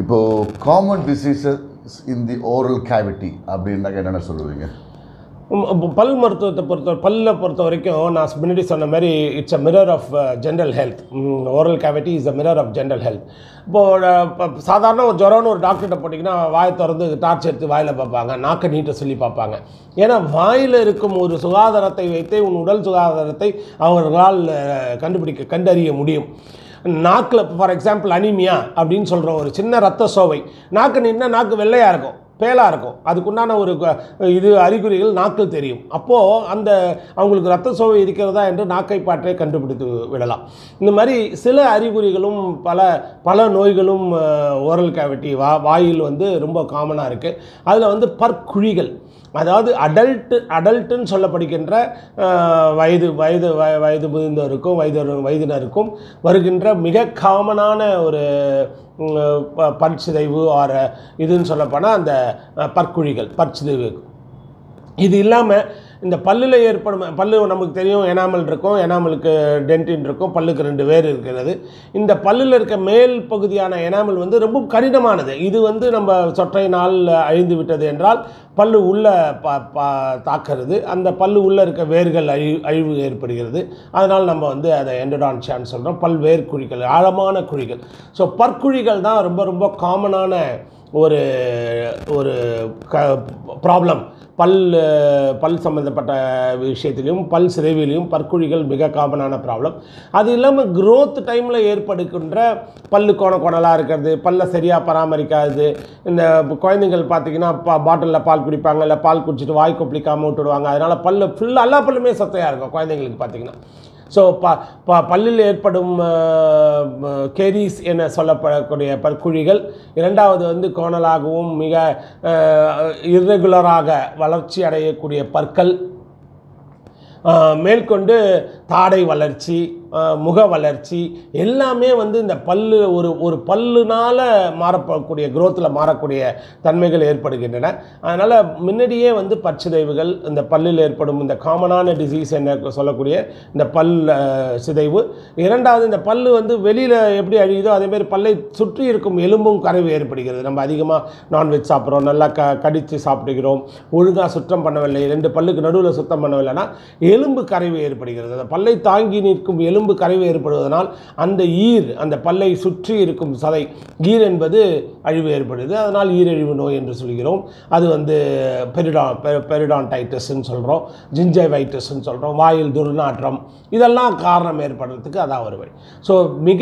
இப்போது common diseases in the oral cavity அப்படின்னாக்க என்னென்ன சொல்லுவீங்க உம், இப்ப பல் மருத்துவத்தை பொறுத்த பல்லை பொறுத்த வரைக்கும் நான் முன்னாடி சொன்ன மாதிரி it's a mirror of general health oral cavity is a mirror of general health இப்போது சாதாரண ஒரு ஜுரம்னு ஒரு டாக்டர்கிட்ட போட்டிங்கன்னா வாயை திறந்து டார்ச் எடுத்து வாயில் பார்ப்பாங்க நாக்கை நீட்ட சொல்லி பார்ப்பாங்க ஏன்னா வாயில் இருக்கும் ஒரு சுகாதாரத்தை வைத்தே உன் உடல் சுகாதாரத்தை அவர்களால் அஹ், கண்டுபிடிக்க கண்டறிய முடியும் நாக்கில் ஃபார் எக்ஸாம்பிள் அனிமியா அப்படின்னு சொல்கிறோம் ஒரு சின்ன ரத்த சோவை நாக்கு நின்னா நாக்கு வெள்ளையாக இருக்கும் பேலாக இருக்கும் அதுக்குண்டான ஒரு க- இது அறிகுறிகள் நாக்கில் தெரியும் அப்போது அந்த அவங்களுக்கு ரத்த சோகை இருக்கிறதா என்று நாக்கை பாற்றே கண்டுபிடித்து விடலாம் இந்த மாதிரி சில அறிகுறிகளும் பல பல நோய்களும் ஓரல் கேவிட்டி வா வாயில் வந்து ரொம்ப காமனாக இருக்குது அதில் வந்து பற்குழிகள் அதாவது அடல்ட்டு அடல்ட்டுன்னு சொல்லப்படுகின்ற அஹ், வயது வயது வய- வயது முதிர்ந்தவருக்கும் வயது வயதினருக்கும் வருகின்ற மிக காமனான ஒரு ம், ப- பற்சிதைவு ஆர் இதுன்னு சொல்லப்போனால் அந்த அஹ், பற்குழிகள் பற்சிதைவு இது இல்லாமல் இந்த பல்லில் ஏற்படும் பல்லு நமக்கு தெரியும் எனாமல் இருக்கும் எனாமலுக்கு டென்டின் இருக்கும் பல்லுக்கு ரெண்டு வேர் இருக்கிறது இந்த பல்லில் இருக்க மேல் பகுதியான எனாமல் வந்து ரொம்ப கடினமானது இது வந்து நம்ம சொற்றையினால் அழிந்து விட்டது என்றால் பல்லு உள்ள பா பா தாக்குறது அந்த பல்லு உள்ளே இருக்க வேர்கள் அழி அழிவு ஏற்படுகிறது அதனால் நம்ம வந்து அதை எண்டடான்ஷான்னு சொல்கிறோம் பல்வேர் குழிகள் ஆழமான குழிகள் ஸோ பற்குழிகள் தான் ரொம்ப ரொம்ப காமனான ஒரு ஒரு க ப்ராப்ளம் பல் அஹ், பல் சம்மந்தப்பட்ட விஷயத்திலையும் பல் சிதைவிலையும் பற்குழிகள் மிக காமனான ப்ராப்ளம் அது இல்லாமல் growth டைமில் ஏற்படுகின்ற பல்லு கோண கோணலாக இருக்கிறது பல்லை சரியாக பராமரிக்காதது இந்த குழந்தைங்கள் பார்த்தீங்கன்னா பா பாட்டிலில் பால் குடிப்பாங்க இல்லை பால் குடிச்சிட்டு வாய் கொப்பளிக்காமல் விட்டுடுவாங்க அதனால் பல்லு ஃபுல்லாக எல்லா பல்லுமே சத்தையாக இருக்கும் குழந்தைங்களுக்கு பார்த்தீங்கன்னா ஸோ ப ப பல்லில் ஏற்படும் கேரிஸ் என சொல்லப்படக்கூடிய பற்குழிகள் இரண்டாவது வந்து கோணலாகவும் மிக இர்ரெகுலராக வளர்ச்சி அடையக்கூடிய பற்கள் அஹ், மேற்கொண்டு தாடை வளர்ச்சி அஹ், முக வளர்ச்சி எல்லாமே வந்து இந்த பல்லு ஒரு ஒரு பல்லுனால் மாறப்படக்கூடிய growthல மாறக்கூடிய தன்மைகள் ஏற்படுகின்றன அதனால் முன்னாடியே வந்து பற்சிதைவுகள் இந்த பல்லில் ஏற்படும் இந்த காமனான டிசீஸ் என்ன சொல்லக்கூடிய இந்த பல் அஹ், சிதைவு இரண்டாவது இந்த பல்லு வந்து வெளியில் எப்படி அழியுதோ அதேமாதிரி பல்லை சுற்றி இருக்கும் எலும்பும் கரைவு ஏற்படுகிறது நம்ம அதிகமாக நான்வெஜ் சாப்பிட்றோம் நல்லா க கடித்து சாப்பிடுகிறோம் ஒழுங்காக சுத்தம் பண்ணவில்லை ரெண்டு பல்லுக்கு நடுவில் சுத்தம் பண்ணவில்லைன்னா எலும்பு கரைவு ஏற்படுகிறது அந்த பல்லை தாங்கி நிற்கும் எலும்பு கரைவு ஏற்படுவதனால் அந்த ஈர் அந்த பல்லை சுற்றி இருக்கும் சதை ஈர் என்பது அழிவு ஏற்படுது அதனால் ஈரழிவு நோய் என்று சொல்கிறோம் அது வந்து பெரிடா பெரிடான்டைட்டிஸ்ன்னு சொல்கிறோம் ஜிஞ்சைவைட்டிஸ்ன்னு சொல்கிறோம் வாயில் துர்நாற்றம் இதெல்லாம் காரணம் ஏற்படுறதுக்கு அதான் ஒரு வழி ஸோ மிக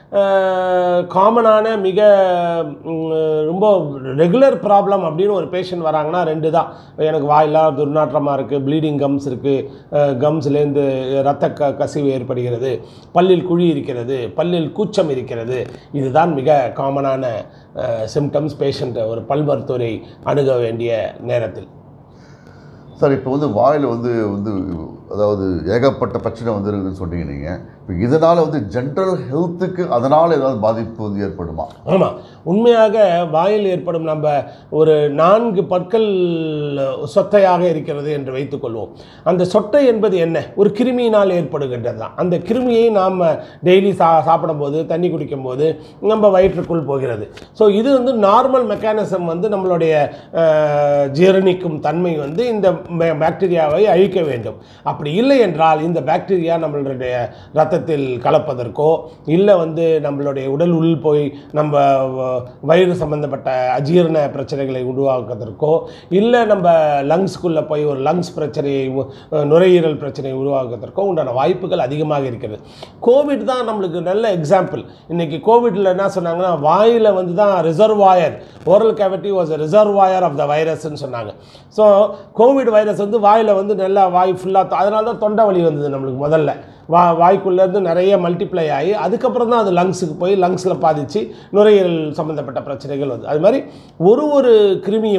காமனான மிக ம், ரொம்ப ரெகுலர் ப்ராப்ளம் அப்படின்னு ஒரு பேஷண்ட் வராங்கன்னா ரெண்டு தான் எனக்கு வாயெல்லாம் துர்நாற்றமாக இருக்குது ப்ளீடிங் கம்ஸ் இருக்குது கம்ஸ்லேருந்து ரத்த க கசிவு ஏற்படுகிறது பல்லில் குழி இருக்கிறது பல்லில் கூச்சம் இருக்கிறது இதுதான் மிக காமனான சிம்டம்ஸ் பேஷண்ட் ஒரு பல் மருத்துவரை அணுக வேண்டிய நேரத்தில் சார் இப்போ வந்து வாயில் வந்து வந்து அதாவது ஏகப்பட்ட பிரச்சனை வந்துருக்குன்னு சொன்னீங்க நீங்கள் இப்போ இதனால் வந்து ஜென்ரல் ஹெல்த்துக்கு அதனால் ஏதாவது பாதிப்பு வந்து ஏற்படுமா ஆமாம் உண்மையாக வாயில் ஏற்படும் நம்ம ஒரு நான்கு பற்கள் சொத்தையாக இருக்கிறது என்று வைத்துக்கொள்வோம் அந்த சொட்டை என்பது என்ன ஒரு கிருமியினால் ஏற்படுகின்றது தான் அந்த கிருமியை நாம் டெய்லி சா சாப்பிடும்போது தண்ணி குடிக்கும்போது நம்ம வயிற்றுக்குள் போகிறது ஸோ இது வந்து நார்மல் மெக்கானிசம் வந்து நம்மளுடைய அஹ், ஜீரணிக்கும் தன்மை வந்து இந்த பே- பாக்டீரியாவை அழிக்க வேண்டும் அப்படி இல்லை என்றால் இந்த பாக்டீரியா நம்மளுடைய ரத்தத்தில் கலப்பதற்கோ இல்லை வந்து நம்மளுடைய உடல் உள் போய் நம்ம வ- வயிறு சம்பந்தப்பட்ட அஜீரண பிரச்சனைகளை உருவாக்குவதற்கோ இல்லை நம்ம லங்ஸ்குள்ளே போய் ஒரு லங்ஸ் பிரச்சனையை உ- நுரையீரல் பிரச்சனையை உருவாக்குவதற்கோ உண்டான வாய்ப்புகள் அதிகமாக இருக்கிறது கோவிட் தான் நம்மளுக்கு நல்ல எக்ஸாம்பிள் இன்னைக்கு கோவிட்ல என்ன சொன்னாங்கன்னா வாயில் வந்து தான் reservoir oral cavity was reservoir of the வைரஸ்ன்னு சொன்னாங்க ஸோ கோவிட் வைரஸ் வந்து வாயில் வந்து நல்லா வாய் ஃபுல்லாக அதனால தான் தொண்டை வலி வந்தது நம்மளுக்கு முதல்ல வா வாய்க்குள்ளேருந்து நிறைய மல்டிப்ளை ஆகி அதுக்கப்புறம் தான் அது லங்ஸுக்கு போய் லங்ஸில் பாதித்து நுரையீரல் சம்மந்தப்பட்ட பிரச்சனைகள் வந்து அது மாதிரி ஒரு ஒரு கிருமியும்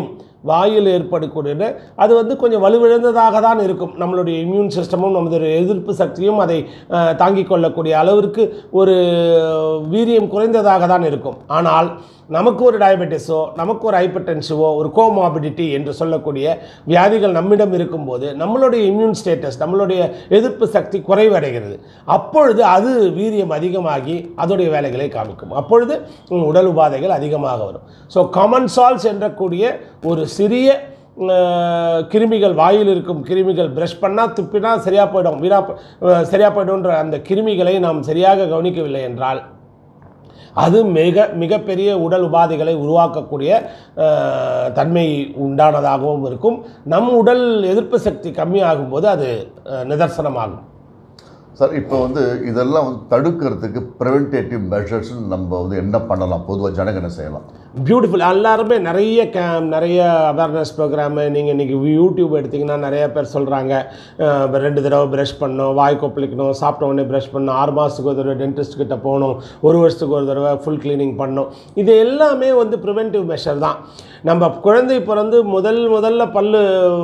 வாயில் ஏற்படக்கூடிய அது வந்து கொஞ்சம் வலுவிழந்ததாக தான் இருக்கும் நம்மளுடைய இம்யூன் சிஸ்டமும் நம்மளுடைய எதிர்ப்பு சக்தியும் அதை அஹ், தாங்கிக் கொள்ளக்கூடிய அளவிற்கு ஒரு வீரியம் குறைந்ததாக தான் இருக்கும் ஆனால் நமக்கு ஒரு டயபெட்டிஸோ நமக்கு ஒரு ஹைப்பர்டென்சிவோ ஒரு கோமாபிடிட்டி என்று சொல்லக்கூடிய வியாதிகள் நம்மிடம் இருக்கும்போது நம்மளுடைய இம்யூன் ஸ்டேட்டஸ் நம்மளுடைய எதிர்ப்பு சக்தி குறைவடைகிறது அப்பொழுது அது வீரியம் அதிகமாகி அதோடைய வேலைகளை காமிக்கும் அப்பொழுது உம், உடல் உபாதைகள் அதிகமாக வரும் ஸோ காமன் சால்ஸ் என்றக்கூடிய ஒரு சிறிய அஹ், கிருமிகள் வாயில் இருக்கும் கிருமிகள் ப்ரஷ் பண்ணால் துப்பினா சரியாக போயிடும் வீணா போ- அஹ், சரியாக போயிடும்ன்ற அந்த கிருமிகளை நாம் சரியாக கவனிக்கவில்லை என்றால் அது மிக மிகப்பெரிய உடல் உபாதைகளை உருவாக்கக்கூடிய அஹ், தன்மை உண்டானதாகவும் இருக்கும் நம் உடல் எதிர்ப்பு சக்தி கம்மியாகும் போது அது அஹ், நிதர்சனமாகும் சார் இப்போ வந்து இதெல்லாம் வந்து தடுக்கிறதுக்கு ப்ரிவென்டேட்டிவ் மெஷர்ஸ் நம்ம வந்து என்ன பண்ணலாம் பொதுவாக ஜனங்க என்ன செய்யலாம் பியூட்டிஃபுல் எல்லாருமே நிறைய கேம் நிறைய அவேர்னஸ் ப்ரோக்ராமு நீங்கள் இன்றைக்கி யூடியூப் எடுத்திங்கன்னா நிறைய பேர் சொல்கிறாங்க ரெண்டு தடவை ப்ரஷ் பண்ணணும் வாய் கொப்பளிக்கணும் சாப்பிட்ட உடனே ப்ரஷ் பண்ணணும் ஆறு மாதத்துக்கு ஒரு தடவை டென்டிஸ்ட் கிட்ட போகணும் ஒரு வருஷத்துக்கு ஒரு தடவை ஃபுல் க்ளீனிங் பண்ணணும் இது எல்லாமே வந்து ப்ரிவென்டிவ் மெஷர் தான் நம்ம குழந்தை பிறந்து முதல் முதல்ல பல்லு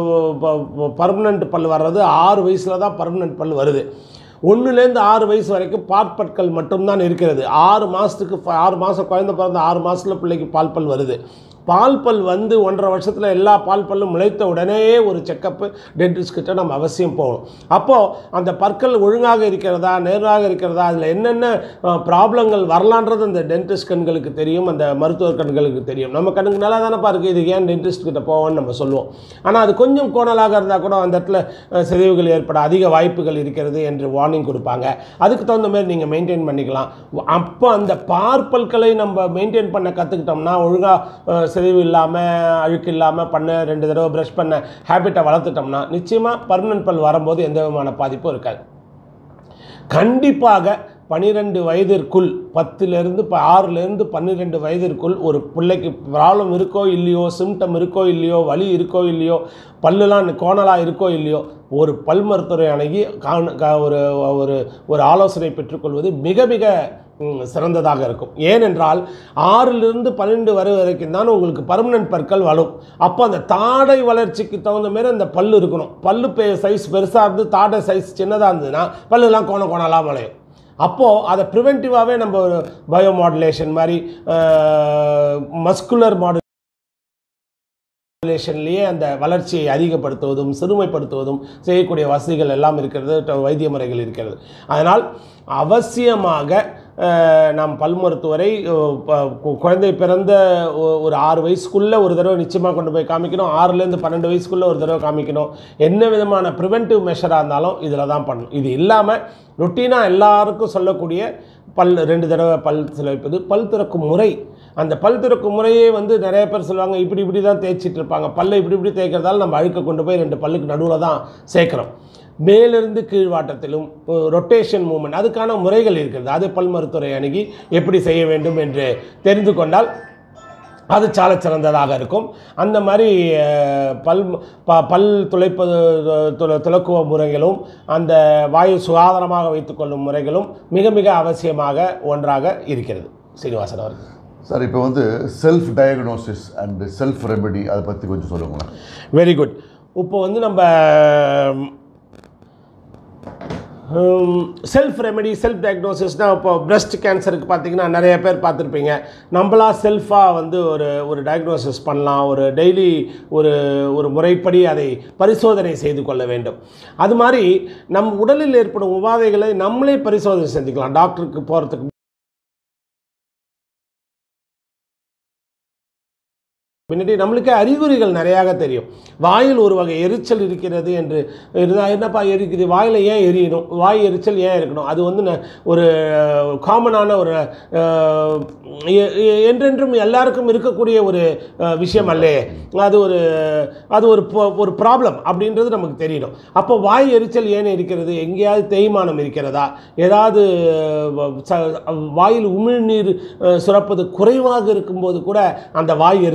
பர்மனண்ட் பல் வர்றது ஆறு வயசில் தான் பர்மனண்ட் பல் வருது ஒன்றுலேருந்து ஆறு வயசு வரைக்கும் பாற்பற்கள் மட்டும்தான் இருக்கிறது ஆறு மாதத்துக்கு ஆறு மாதம் குழந்தை பிறந்த ஆறு மாதத்தில் பிள்ளைக்கு பால் பல் வருது பால் பல் வந்து ஒன்றரை வருஷத்தில் எல்லா பால் பல்லும் முளைத்த உடனே ஒரு செக்கப்பு டென்டிஸ்ட் கிட்ட நம்ம அவசியம் போகணும் அப்போது அந்த பற்கள் ஒழுங்காக இருக்கிறதா நேராக இருக்கிறதா அதில் என்னென்ன ப்ராப்ளங்கள் வரலான்றது அந்த டென்டிஸ்ட் கண்களுக்கு தெரியும் அந்த மருத்துவர் கண்களுக்கு தெரியும் நம்ம கண்ணுக்கு நல்லா தானேப்பா இருக்குது இது ஏன் டென்டிஸ்ட் கிட்ட போவோம்னு நம்ம சொல்லுவோம் ஆனால் அது கொஞ்சம் கோணலாக இருந்தால் கூட அந்த இடத்துல அஹ், சிதைவுகள் ஏற்பட அதிக வாய்ப்புகள் இருக்கிறது என்று வார்னிங் கொடுப்பாங்க அதுக்கு தகுந்த மாதிரி நீங்கள் மெயின்டைன் பண்ணிக்கலாம் அப்போ அந்த பார்ப்பல்களை நம்ம மெயின்டைன் பண்ண கற்றுக்கிட்டோம்னா ஒழுங்காக சிதைவு இல்லாமல் அழுக்கு இல்லாமல் பண்ண ரெண்டு தடவை ப்ரஷ் பண்ண ஹேபிட்டை வளர்த்துட்டோம்னா நிச்சயமாக பர்மனன்ட் பல் வரும்போது எந்த விதமான பாதிப்பும் இருக்காது கண்டிப்பாக பனிரெண்டு வயதிற்குள் பத்துலேருந்து இப்போ ஆறுலேருந்து பன்னிரெண்டு வயதிற்குள் ஒரு பிள்ளைக்கு ப்ராப்ளம் இருக்கோ இல்லையோ சிம்டம் இருக்கோ இல்லையோ வலி இருக்கோ இல்லையோ பல்லுலாம் கோணலாக இருக்கோ இல்லையோ ஒரு பல் மருத்துவரை அணுகி காண- கா- ஒரு ஒரு ஒரு ஆலோசனை பெற்றுக்கொள்வது மிக மிக ம், சிறந்ததாக இருக்கும் ஏனென்றால் ஆறிலிருந்து பன்னெண்டு வரை வரைக்கும் தான் உங்களுக்கு பர்மனன்ட் பற்கள் வரும் அப்போ அந்த தாடை வளர்ச்சிக்கு தகுந்த மாதிரி அந்த பல்லு இருக்கணும் பல்லு பெ சைஸ் பெருசாக இருந்து தாடை சைஸ் சின்னதாக இருந்ததுன்னா பல்லுலாம் கோண கோணலாம் வளையும் அப்போது அதை ப்ரிவென்டிவாகவே நம்ம ஒரு பயோ மாடுலேஷன் மாதிரி மஸ்குலர் மாடு ரிலேஷன்லேயே அந்த வளர்ச்சியை அதிகப்படுத்துவதும் சிறுமைப்படுத்துவதும் செய்யக்கூடிய வசதிகள் எல்லாம் இருக்கிறது ட- வைத்திய முறைகள் இருக்கிறது அதனால் அவசியமாக அஹ், நாம் பல் மருத்துவரை அஹ், ப- கு- குழந்தை பிறந்த ஒ- ஒரு ஆறு வயசுக்குள்ளே ஒரு தடவை நிச்சயமாக கொண்டு போய் காமிக்கணும் ஆறுலேருந்து பன்னெண்டு வயசுக்குள்ளே ஒரு தடவை காமிக்கணும் என்ன விதமான ப்ரிவென்டிவ் மெஷராக இருந்தாலும் இதில் தான் பண்ணணும் இது இல்லாமல் ரொட்டீனாக எல்லாருக்கும் சொல்லக்கூடிய பல் ரெண்டு தடவை பல் சிலைப்பது பல் திறக்கும் முறை அந்த பல் திறக்கும் முறையே வந்து நிறைய பேர் சொல்லுவாங்க இப்படி இப்படி தான் தேய்ச்சிட்டு இருப்பாங்க பல்லை இப்படி இப்படி தேய்க்கிறதால நம்ம அழுக்க கொண்டு போய் ரெண்டு பல்லுக்கு நடுவில் தான் சேர்க்குறோம் மேலிருந்து கீழ்வாட்டத்திலும் ரொட்டேஷன் மூமெண்ட் அதுக்கான முறைகள் இருக்கிறது அது பல் மருத்துவரை அணுகி எப்படி செய்ய வேண்டும் என்று தெரிந்து கொண்டால் அது சால சிறந்ததாக இருக்கும் அந்த மாதிரி அஹ், பல் ப பல் துளைப்பது துள துலக்குவ முறைகளும் அந்த வாயு சுகாதாரமாக வைத்துக்கொள்ளும் முறைகளும் மிக மிக அவசியமாக ஒன்றாக இருக்கிறது சீனிவாசன் அவர்கள் சார் இப்போ வந்து self diagnosis and self remedy அதை பற்றி கொஞ்சம் சொல்லுங்களேன் வெரி குட் இப்போ வந்து நம்ம செல்ஃப் ரெமெடி செல்ஃப் டயக்னோசிஸ்னால் இப்போ பிரஸ்ட் கேன்சருக்கு பார்த்தீங்கன்னா நிறைய பேர் பார்த்துருப்பீங்க நம்மளா செல்ஃபாக வந்து ஒரு ஒரு டயக்னோசிஸ் பண்ணலாம் ஒரு டெய்லி ஒரு ஒரு முறைப்படி அதை பரிசோதனை செய்து கொள்ள வேண்டும் அது மாதிரி நம் உடலில் ஏற்படும் உபாதைகளை நம்மளே பரிசோதனை செஞ்சுக்கலாம் டாக்டருக்கு போகிறதுக்கு பின்னாடி நம்மளுக்கே அறிகுறிகள் நிறையாக தெரியும் வாயில் ஒரு வகை எரிச்சல் இருக்கிறது என்று இருந்தால் என்னப்பா எரிக்குது வாயில் ஏன் எரியணும் வாய் எரிச்சல் ஏன் இருக்கணும் அது வந்து ந- ஒரு காமனான ஒரு அஹ், எ- எ- என்றென்றும் எல்லாருக்கும் இருக்கக்கூடிய ஒரு அஹ், விஷயம் அல்லே அது ஒரு அது ஒரு பொ- ஒரு ப்ராப்ளம் அப்படின்றது நமக்கு தெரியணும் அப்போ வாய் எரிச்சல் ஏன் இருக்கிறது எங்கேயாவது தேய்மானம் இருக்கிறதா ஏதாவது அஹ், ச- வாயில் உமிழ்நீர் அஹ், சுரப்பது குறைவாக இருக்கும்போது கூட அந்த வாய் எரிச்சல் அதிகமாக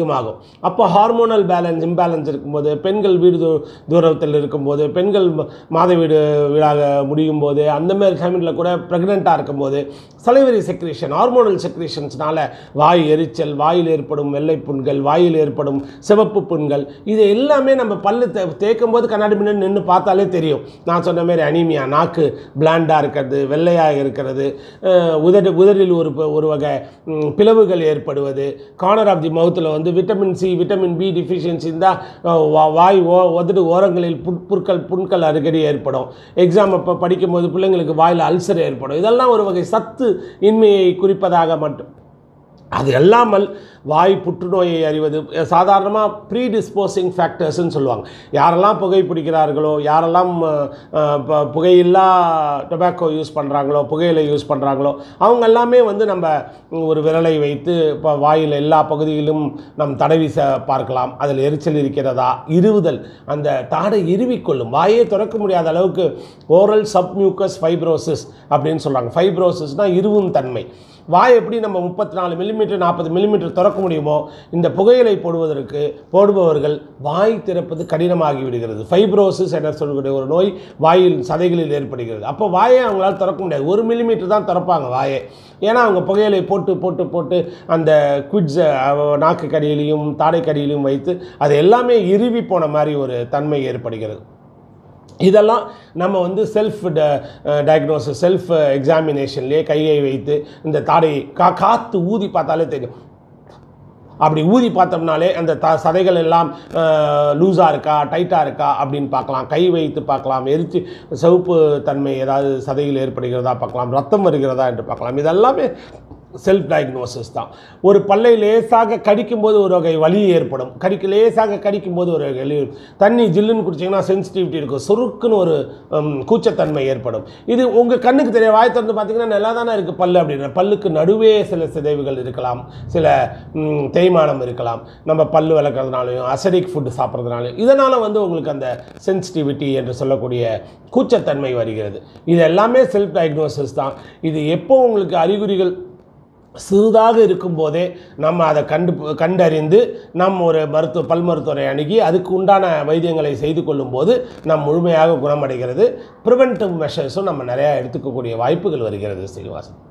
அதிகமாகும் அப்போ ஹார்மோனல் பேலன்ஸ் இம்பேலன்ஸ் இருக்கும்போது பெண்கள் வீடு தூ தூரத்தில் இருக்கும்போது பெண்கள் ம- மாத வீடு வீடாக முடியும் போது அந்த மாதிரி டைமில் கூட ப்ரெக்னெண்ட்டாக இருக்கும்போது சலைவரி செக்ரேஷன் ஹார்மோனல் செக்ரேஷன்ஸ்னால வாய் எரிச்சல் வாயில் ஏற்படும் வெள்ளை புண்கள் வாயில் ஏற்படும் சிவப்பு புண்கள் இது எல்லாமே நம்ம பல்லு தே தேய்க்கும் போது கண்ணாடி முன்னாடி நின்று பார்த்தாலே தெரியும் நான் சொன்ன மாதிரி அனீமியா நாக்கு பிளாண்டாக இருக்கிறது வெள்ளையாக இருக்கிறது அஹ் உதடு உதடில் ஒரு ப- ஒரு வகை ம், பிளவுகள் ஏற்படுவது கார்னர் ஆஃப் தி மவுத்தில் வந்து vitamin C vitamin B deficiency இருந்தால் வாய் ஓ உதடு ஓரங்களில் புண் புற்கள் புண்கள் அடிக்கடி ஏற்படும் எக்ஸாம் அப்போ படிக்கும்போது பிள்ளைங்களுக்கு வாயில் அல்சர் ஏற்படும் இதெல்லாம் ஒரு வகை சத்து இன்மையை குறிப்பதாக மட்டும் அது அல்லாமல் வாய் புற்றுநோயை அறிவது சாதாரணமாக ப்ரீ டிஸ்போசிங் ஃபேக்டர்ஸ்னு சொல்லுவாங்க யாரெல்லாம் புகை பிடிக்கிறார்களோ யாரெல்லாம் அஹ், அஹ், ப- புகையில்லா டொபாக்கோ யூஸ் பண்ணுறாங்களோ புகையிலை யூஸ் பண்ணுறாங்களோ அவங்க எல்லாமே வந்து நம்ம ஒரு விரலை வைத்து இப்போ வாயில் எல்லா பகுதியிலும் நம் தடவி ச பார்க்கலாம் அதில் எரிச்சல் இருக்கிறதா இருவுதல் அந்த தாடை இருவிக்கொள்ளும் வாயே திறக்க முடியாத அளவுக்கு ஓரல் சப்மியூக்கஸ் ஃபைப்ரோசிஸ் அப்படின்னு சொல்கிறாங்க ஃபைப்ரோசிஸ்னால் இருவும் தன்மை வாய் எப்படி நம்ம முப்பத்தி நாலு மில்லிமீட்டர் நாற்பது மில்லிமீட்டர் திறக்க முடியுமோ இந்த புகையிலை போடுவதற்கு போடுபவர்கள் வாய் திறப்பது கடினமாகி விடுகிறது ஃபைப்ரோசிஸ் என சொல்லக்கூடிய ஒரு நோய் வாயில் சதைகளில் ஏற்படுகிறது அப்போ வாயை அவங்களால திறக்க முடியாது ஒரு மில்லிமீட்டர் தான் திறப்பாங்க வாயை ஏன்னா அவங்க புகையிலை போட்டு போட்டு போட்டு அந்த குவிட்ஸை நாக்கு கடியிலையும் தாடை கடியிலையும் வைத்து அது எல்லாமே இறுவி போன மாதிரி ஒரு தன்மை ஏற்படுகிறது இதெல்லாம் நம்ம வந்து செல்ஃப் டயக்னோசிஸ் செல்ஃப் எக்ஸாமினேஷன்லேயே கையை வைத்து இந்த தாடையை கா காற்று ஊதி பார்த்தாலே தெரியும் அப்படி ஊதி பார்த்தோம்னாலே அந்த த சதைகள் எல்லாம் லூஸாக இருக்கா டைட்டாக இருக்கா அப்படின்னு பார்க்கலாம் கை வைத்து பார்க்கலாம் எரிச்சு சிவப்பு தன்மை ஏதாவது சதையில் ஏற்படுகிறதா பார்க்கலாம் ரத்தம் வருகிறதா என்று பார்க்கலாம் இதெல்லாமே செல்ஃப் டயக்னோசிஸ் தான் ஒரு பல்லை லேசாக கடிக்கும்போது ஒரு வகை வலி ஏற்படும் கடிக்க லேசாக கடிக்கும்போது ஒரு வகை வலி தண்ணி ஜில்லுன்னு குடிச்சிங்கன்னா சென்சிட்டிவிட்டி இருக்கும் சுருக்குன்னு ஒரு ஹம், கூச்சத்தன்மை ஏற்படும் இது உங்கள் கண்ணுக்கு தெரிய வாய் திறந்து பார்த்தீங்கன்னா நல்லா தானே இருக்குது பல்லு அப்படின்ற பல்லுக்கு நடுவே சில சிதைவுகள் இருக்கலாம் சில ம், தேய்மானம் இருக்கலாம் நம்ம பல்லு விளக்குறதுனாலையும் அசடிக் ஃபுட் சாப்பிட்றதுனாலையும் இதனால் வந்து உங்களுக்கு அந்த சென்சிட்டிவிட்டி என்று சொல்லக்கூடிய கூச்சத்தன்மை வருகிறது இது எல்லாமே செல்ஃப் டயக்னோசிஸ் தான் இது எப்போ உங்களுக்கு அறிகுறிகள் சிறிதாக இருக்கும்போதே நம்ம அதை கண்டு கண்டறிந்து நம் ஒரு மருத்துவ பல் மருத்துவரை அணுகி அதுக்கு உண்டான வைத்தியங்களை செய்து கொள்ளும்போது நம் முழுமையாக குணமடைகிறது ப்ரிவென்டிவ் மெஷர்ஸும் நம்ம நிறையா எடுத்துக்கக்கூடிய வாய்ப்புகள் வருகிறது ஸ்ரீனிவாசன்